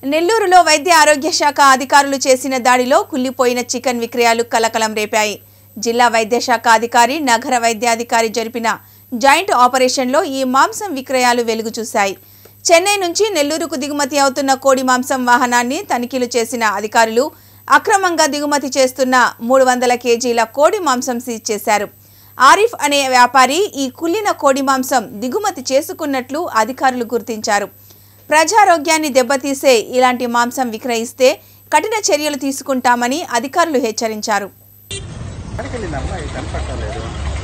నెల్లూరులో వైద్య ఆరోగ్య శాఖ అధికారులు చేసిన దాడిలో కుళ్లిపోయిన చికెన్ విక్రయాలు కలకలం రేపాయి జిల్లా వైద్య శాఖ అధికారి నగర వైద్యాధికారి జరిపిన జాయింట్ ఆపరేషన్లో ఈ మాంసం విక్రయాలు వెలుగు చూశాయి చెన్నై నుంచి నెల్లూరుకు దిగుమతి అవుతున్న కోడి మాంసం వాహనాన్ని తనిఖీలు చేసిన అధికారులు అక్రమంగా దిగుమతి చేస్తున్న మూడు వందల కేజీల కోడి మాంసం సీజ్ చేశారు ఆరిఫ్ అనే వ్యాపారి ఈ కుళ్ళిన కోడి మాంసం దిగుమతి చేసుకున్నట్లు అధికారులు గుర్తించారు ప్రజారోగ్యాన్ని దెబ్బతీసే ఇలాంటి మాంసం విక్రయిస్తే కఠిన చర్యలు తీసుకుంటామని అధికారులు హెచ్చరించారు ఎక్కడికి వెళ్ళిందమ్మా ఇది కనపట్టలేదు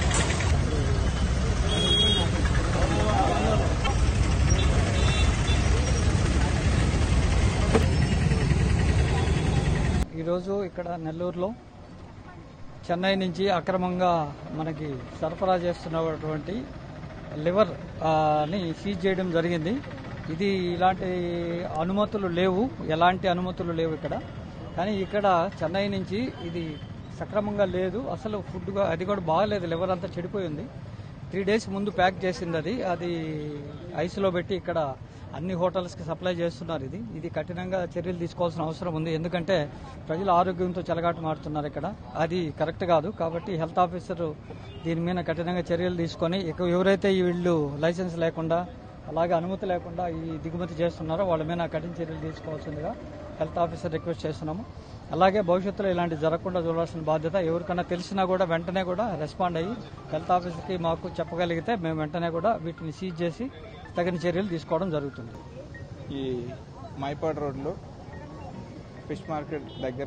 ఈరోజు ఇక్కడ నెల్లూరులో చెన్నై నుంచి అక్రమంగా మనకి సరఫరా చేస్తున్నటువంటి లివర్ ఆ, ని సీజ్ చేయడం జరిగింది ఇది ఇలాంటి అనుమతులు లేవు ఎలాంటి అనుమతులు లేవు ఇక్కడ కానీ ఇక్కడ చెన్నై నుంచి ఇది సక్రమంగా లేదు అసలు ఫుడ్గా అది కూడా బాగలేదు లివర్ అంతా చెడిపోయి ఉంది త్రీ డేస్ ముందు ప్యాక్ చేసింది అది అది ఐస్లో పెట్టి ఇక్కడ అన్ని హోటల్స్కి సప్లై చేస్తున్నారు ఇది ఇది కఠినంగా చర్యలు తీసుకోవాల్సిన అవసరం ఉంది ఎందుకంటే ప్రజల ఆరోగ్యంతో చెలగాట మారుతున్నారు ఇక్కడ అది కరెక్ట్ కాదు కాబట్టి హెల్త్ ఆఫీసర్ దీని మీద కఠినంగా చర్యలు తీసుకొని ఇక ఎవరైతే ఈ వీళ్ళు లైసెన్స్ లేకుండా అలాగే అనుమతి లేకుండా ఈ దిగుమతి చేస్తున్నారో వాళ్ళ మీద కఠిన చర్యలు తీసుకోవాల్సిందిగా హెల్త్ ఆఫీసర్ రిక్వెస్ట్ చేస్తున్నాము అలాగే భవిష్యత్తులో ఇలాంటి జరగకుండా చూడాల్సిన బాధ్యత ఎవరికైనా తెలిసినా కూడా వెంటనే కూడా రెస్పాండ్ అయ్యి హెల్త్ ఆఫీసర్కి మాకు చెప్పగలిగితే మేము వెంటనే కూడా వీటిని సీజ్ చేసి తగిన చర్యలు తీసుకోవడం జరుగుతుంది ఈ మైపాడ్ రోడ్లో ఫిష్ మార్కెట్ దగ్గర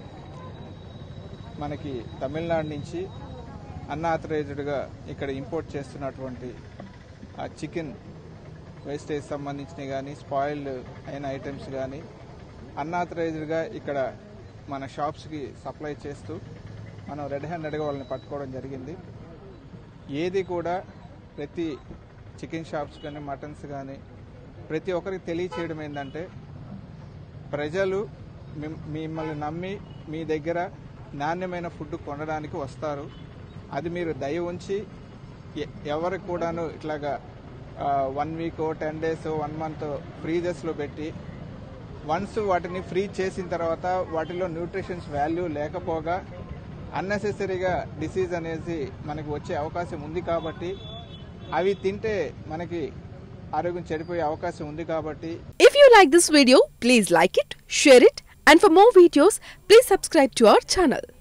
మనకి తమిళనాడు నుంచి అన్ఆథరైజ్డ్గా ఇక్కడ ఇంపోర్ట్ చేస్తున్నటువంటి ఆ చికెన్ వేస్టేజ్ సంబంధించినవి కానీ స్పాయిల్డ్ అయిన ఐటమ్స్ కానీ అన్ఆథరైజ్డ్గా ఇక్కడ మన షాప్స్కి సప్లై చేస్తూ మనం రెడ్ హ్యాండెడ్గా వాళ్ళని పట్టుకోవడం జరిగింది ఏది కూడా ప్రతి చికెన్ షాప్స్ కానీ మటన్స్ కానీ ప్రతి ఒక్కరికి తెలియచేయడం ఏంటంటే ప్రజలు మిమ్- మిమ్మల్ని నమ్మి మీ దగ్గర నాణ్యమైన ఫుడ్ కొనడానికి వస్తారు అది మీరు దయ ఉంచి ఎ- ఎవరికి కూడాను ఇట్లాగా one week ten days one month ఫ్రీజర్స్లో పెట్టి వన్స్ వాటిని ఫ్రీ చేసిన తర్వాత వాటిలో న్యూట్రిషన్స్ వాల్యూ లేకపోగా అన్నెసెసరీగా డిసీజ్ అనేది మనకి వచ్చే అవకాశం ఉంది కాబట్టి అవి తింటే మనకి ఆరోగ్యం చెడిపోయే అవకాశం ఉంది కాబట్టి If you like this video, please like it, share it, and for more videos, please subscribe to our channel.